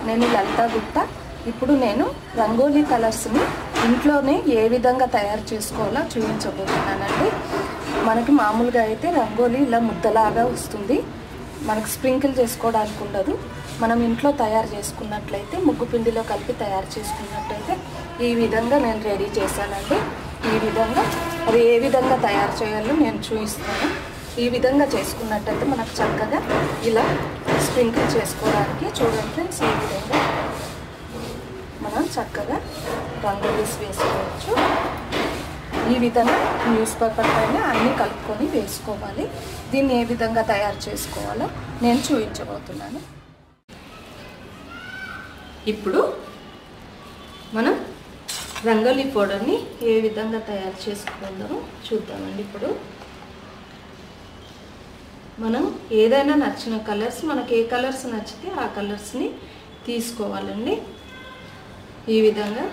నేను లలిత గుప్తా ఇప్పుడు నేను రంగోలీ కలర్స్ని ఇంట్లోనే ఏ విధంగా తయారు చేసుకోవాలో చూపించబోతున్నానండి మనకి మామూలుగా అయితే రంగోలీ ఇలా ముద్దలాగా వస్తుంది మనకు స్ప్రింకిల్ చేసుకోవడానికి ఉండదు మనం ఇంట్లో తయారు చేసుకున్నట్లయితే ముగ్గు పిండిలో కలిపి తయారు చేసుకున్నట్లయితే ఈ విధంగా నేను రెడీ చేశానండి ఈ విధంగా అది ఏ విధంగా తయారు చేయాలో నేను చూపిస్తాను ఈ విధంగా చేసుకున్నట్టయితే మనకు చక్కగా ఇలా స్ప్రింకిల్ చేసుకోవడానికి చూడండి ఫ్రెండ్స్ ఈ విధంగా మనం చక్కగా రంగోలీస్ వేసుకోవచ్చు ఈ విధంగా న్యూస్ పేపర్ పైన అన్నీ కలుపుకొని వేసుకోవాలి దీన్ని ఏ విధంగా తయారు చేసుకోవాలో నేను చూపించబోతున్నాను ఇప్పుడు మనం రంగోలీ పౌడర్ని ఏ విధంగా తయారు చేసుకుందామో చూద్దామండి ఇప్పుడు మనం ఏదైనా నచ్చిన కలర్స్ మనకి ఏ కలర్స్ నచ్చితే ఆ కలర్స్ని తీసుకోవాలండి ఈ విధంగా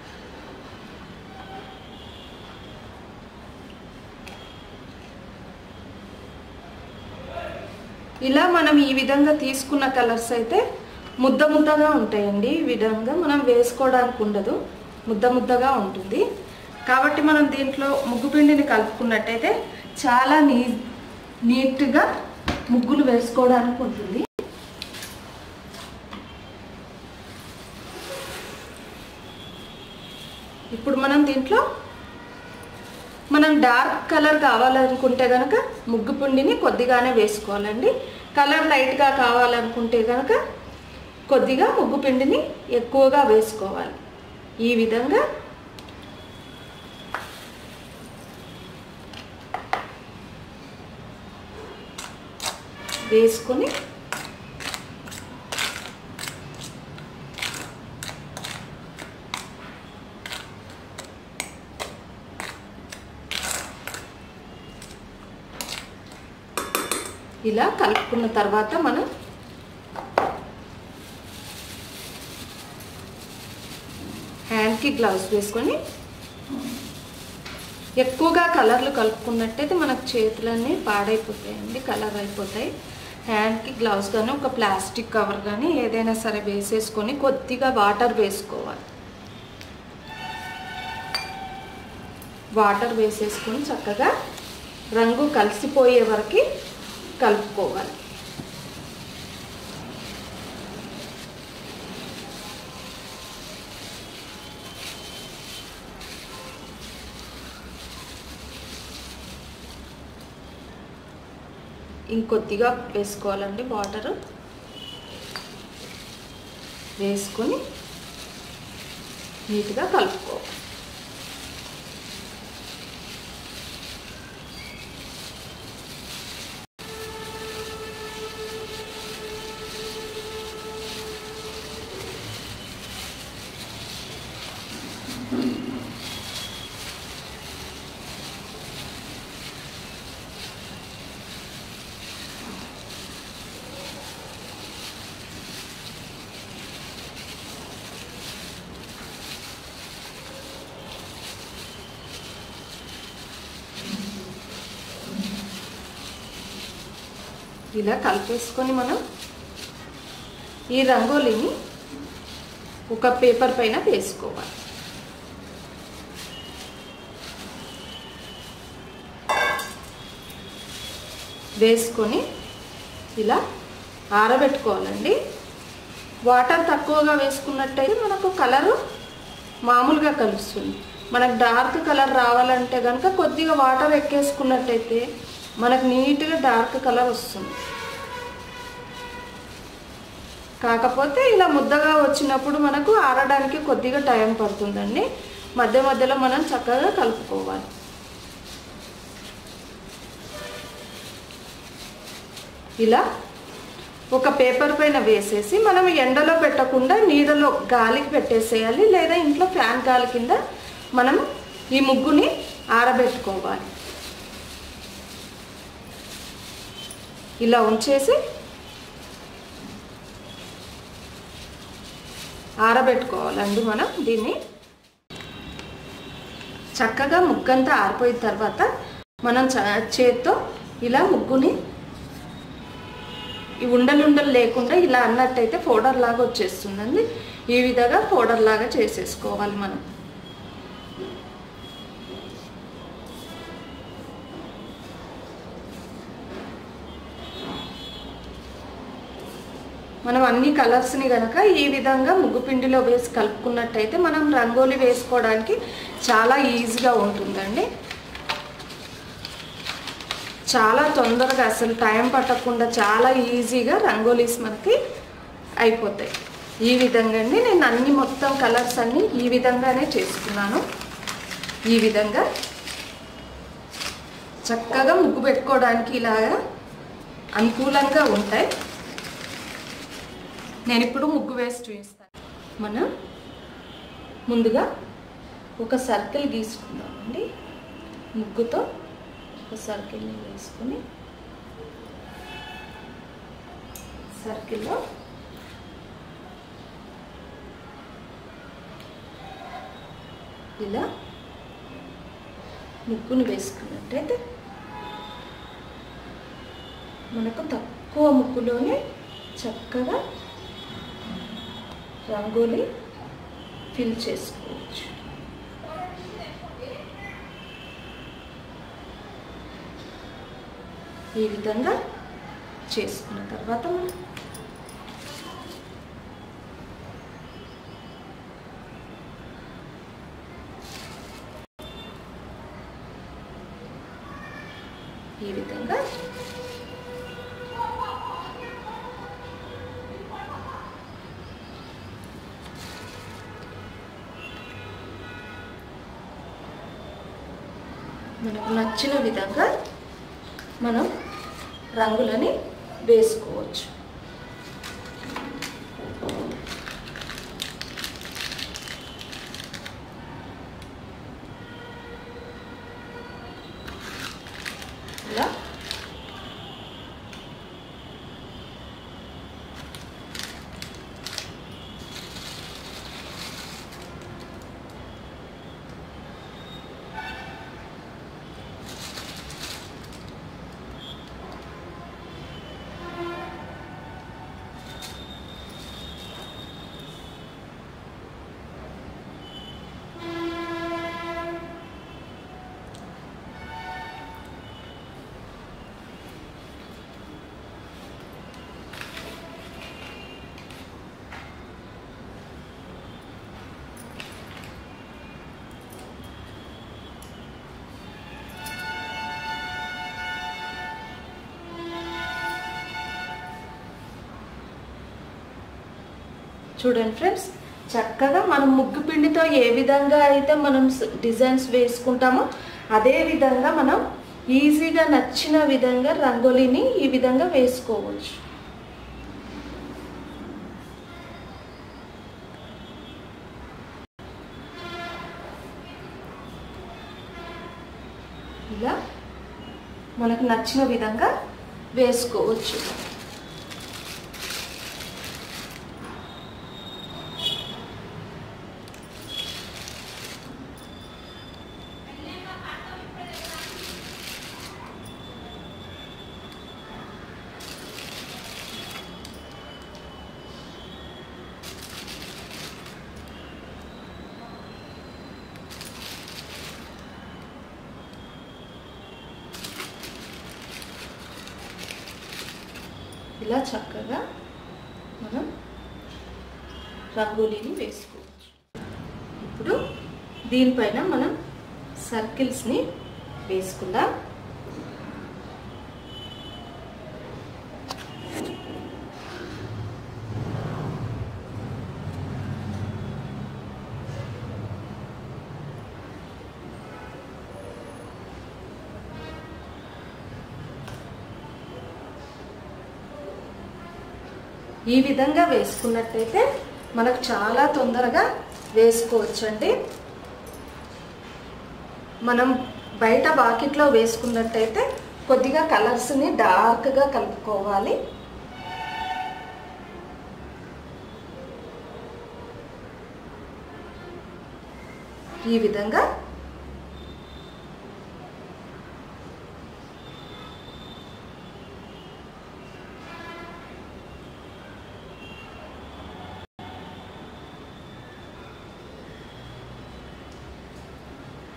ఇలా మనం ఈ విధంగా తీసుకున్న కలర్స్ అయితే ముద్ద ముద్దగా ఉంటాయండి ఈ విధంగా మనం వేసుకోవడానికి ఉండదు ముద్ద ముద్దగా ఉంటుంది కాబట్టి మనం దీంట్లో ముగ్గు పిండిని కలుపుకున్నట్టయితే చాలా నీ నీట్గా ముగ్గులు వేసుకోవడానికి ఉంటుంది ఇప్పుడు మనం దీంట్లో మనం డార్క్ కలర్ కావాలనుకుంటే కనుక ముగ్గు పిండిని కొద్దిగానే వేసుకోవాలండి కలర్ లైట్గా కావాలనుకుంటే కనుక కొద్దిగా ముగ్గు పిండిని ఎక్కువగా వేసుకోవాలి ఈ విధంగా వేసుకొని ఇలా కలుపుకున్న తర్వాత మనం హ్యాండ్కి గ్లౌస్ వేసుకొని ఎక్కువగా కలర్లు కలుపుకున్నట్టయితే మనకు చేతులన్నీ పాడైపోతాయండి కలర్ అయిపోతాయి హ్యాండ్కి గ్లౌస్ కానీ ఒక ప్లాస్టిక్ కవర్ కానీ ఏదైనా సరే వేసేసుకొని కొద్దిగా వాటర్ వేసుకోవాలి వాటర్ వేసేసుకొని చక్కగా రంగు కలిసిపోయే వరకు కలుపుకోవాలి ఇంకొద్దిగా వేసుకోవాలండి వాటర్ వేసుకొని నీట్గా కలుపుకోవాలి ఇలా కలిపేసుకొని మనం ఈ రంగోలీని ఒక పేపర్ పైన వేసుకోవాలి వేసుకొని ఇలా ఆరబెట్టుకోవాలండి వాటర్ తక్కువగా వేసుకున్నట్టయితే మనకు కలరు మామూలుగా కలుస్తుంది మనకు డార్క్ కలర్ రావాలంటే కనుక కొద్దిగా వాటర్ ఎక్కేసుకున్నట్టయితే మనకు నీట్గా డార్క్ కలర్ వస్తుంది కాకపోతే ఇలా ముద్దగా వచ్చినప్పుడు మనకు ఆరడానికి కొద్దిగా టైం పడుతుందండి మధ్య మధ్యలో మనం చక్కగా కలుపుకోవాలి ఇలా ఒక పేపర్ పైన వేసేసి మనం ఎండలో పెట్టకుండా నీడలో గాలికి పెట్టేసేయాలి లేదా ఇంట్లో ఫ్యాన్ గాలి కింద మనం ఈ ముగ్గుని ఆరబెట్టుకోవాలి ఇలా ఉంచేసి ఆరబెట్టుకోవాలండి మనం దీన్ని చక్కగా ముగ్గంతా ఆరిపోయిన తర్వాత మనం చ- చేత్తో ఇలా ముగ్గుని ఈ ఉండలు ఉండలు లేకుండా ఇలా అన్నట్టయితే పౌడర్ లాగా వచ్చేస్తుందండి ఈ విధంగా పౌడర్ లాగా చేసేసుకోవాలి మనం మనం అన్ని కలర్స్ని కనుక ఈ విధంగా ముగ్గు పిండిలో వేసి కలుపుకున్నట్టయితే మనం రంగోలి వేసుకోవడానికి చాలా ఈజీగా ఉంటుందండి చాలా తొందరగా అసలు టైం పట్టకుండా చాలా ఈజీగా రంగోలీస్ మనకి అయిపోతాయి ఈ విధంగా అండి నేను అన్ని మొత్తం కలర్స్ అన్ని ఈ విధంగానే చేసుకున్నాను ఈ విధంగా చక్కగా ముగ్గు పెట్టుకోవడానికి ఇలాగా అనుకూలంగా ఉంటాయి నేను ఇప్పుడు ముగ్గు వేసి చూపిస్తాను మనం ముందుగా ఒక సర్కిల్ గీసుకుందామండి ముగ్గుతో ఒక సర్కిల్ని వేసుకొని సర్కిల్లో ఇలా ముగ్గును వేసుకున్నట్టయితే మనకు తక్కువ ముగ్గులోనే చక్కగా రంగోలి ఫిల్ చేసుకోవచ్చు ఈ విధంగా చేసుకున్న తర్వాత మనం ఈ విధంగా మనకు నచ్చిన విధంగా మనం రంగులని వేసుకోవచ్చు ఇలా చూడండి ఫ్రెండ్స్ చక్కగా మనం ముగ్గు పిండితో ఏ విధంగా అయితే మనం స్- డిజైన్స్ వేసుకుంటామో అదే విధంగా మనం ఈజీగా నచ్చిన విధంగా రంగోలీని ఈ విధంగా వేసుకోవచ్చు ఇలా మనకు నచ్చిన విధంగా వేసుకోవచ్చు ఇలా చక్కగా మనం రంగోలీని వేసుకోవచ్చు ఇప్పుడు దీనిపైన మనం సర్కిల్స్ని వేసుకుందాం ఈ విధంగా వేసుకున్నట్టయితే మనకు చాలా తొందరగా వేసుకోవచ్చండి మనం బయట బాకెట్లో వేసుకున్నట్టయితే కొద్దిగా కలర్స్ని డార్క్గా కలుపుకోవాలి ఈ విధంగా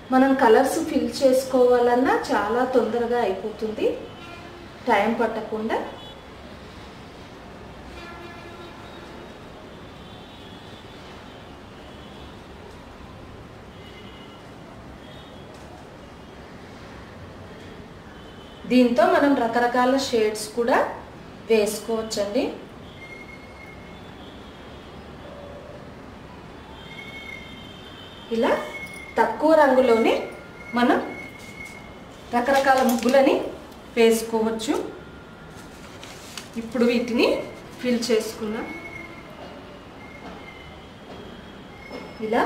మనం కలర్స్ ఫిల్ చేసుకోవాలన్నా చాలా తొందరగా అయిపోతుంది టైం పట్టకుండా దీంతో మనం రకరకాల షేడ్స్ కూడా వేసుకోవచ్చండి ఇలా తక్కువ రంగులోనే మనం రకరకాల ముగ్గులని వేసుకోవచ్చు ఇప్పుడు వీటిని ఫిల్ చేసుకుందాం ఇలా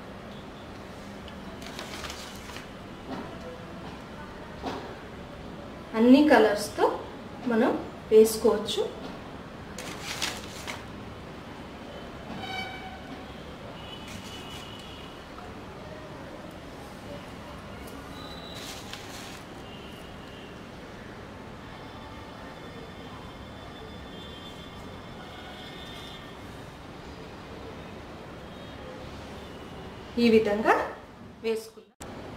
అన్ని కలర్స్తో మనం వేసుకోవచ్చు ఈ విధంగా వేసుకుందాం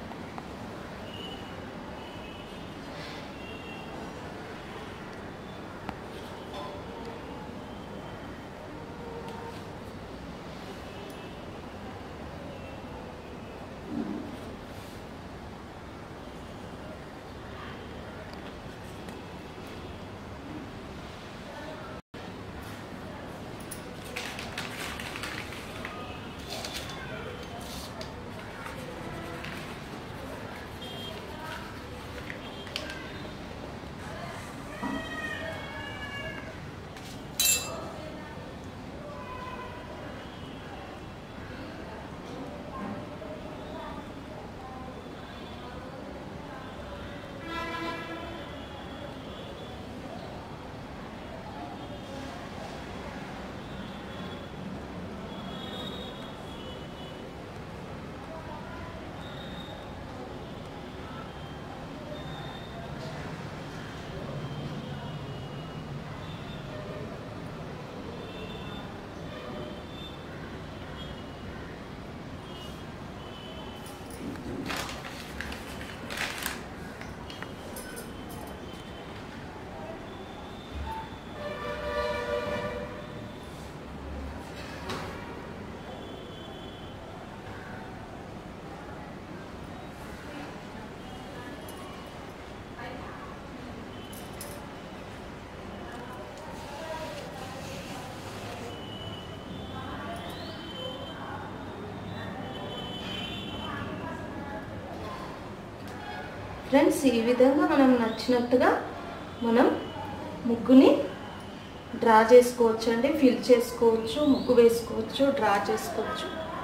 ఫ్రెండ్స్ ఈ విధంగా మనం నచ్చినట్టుగా మనం ముగ్గుని డ్రా చేసుకోవచ్చు అండి ఫిల్ చేసుకోవచ్చు ముగ్గు వేసుకోవచ్చు డ్రా చేసుకోవచ్చు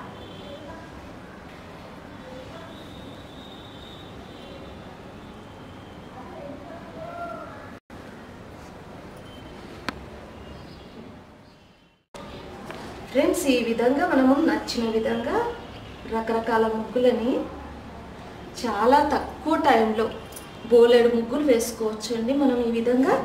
ఫ్రెండ్స్ ఈ విధంగా మనము నచ్చిన విధంగా రకరకాల ముగ్గులని చాలా తక్కువ టైంలో బోలెడు ముగ్గులు వేసుకోవచ్చు అండి మనం ఈ విధంగా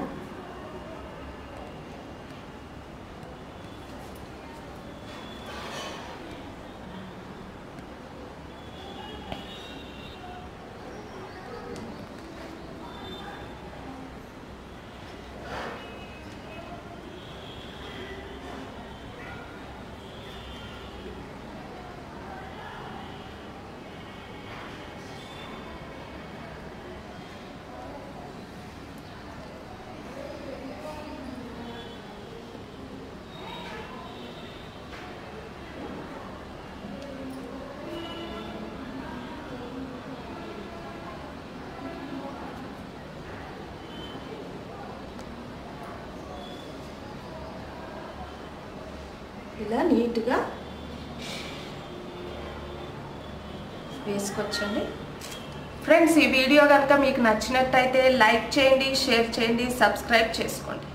ఇలా నీట్గా వేసుకొచ్చండి ఫ్రెండ్స్ ఈ వీడియో కనుక మీకు నచ్చినట్టయితే లైక్ చేయండి షేర్ చేయండి సబ్స్క్రైబ్ చేసుకోండి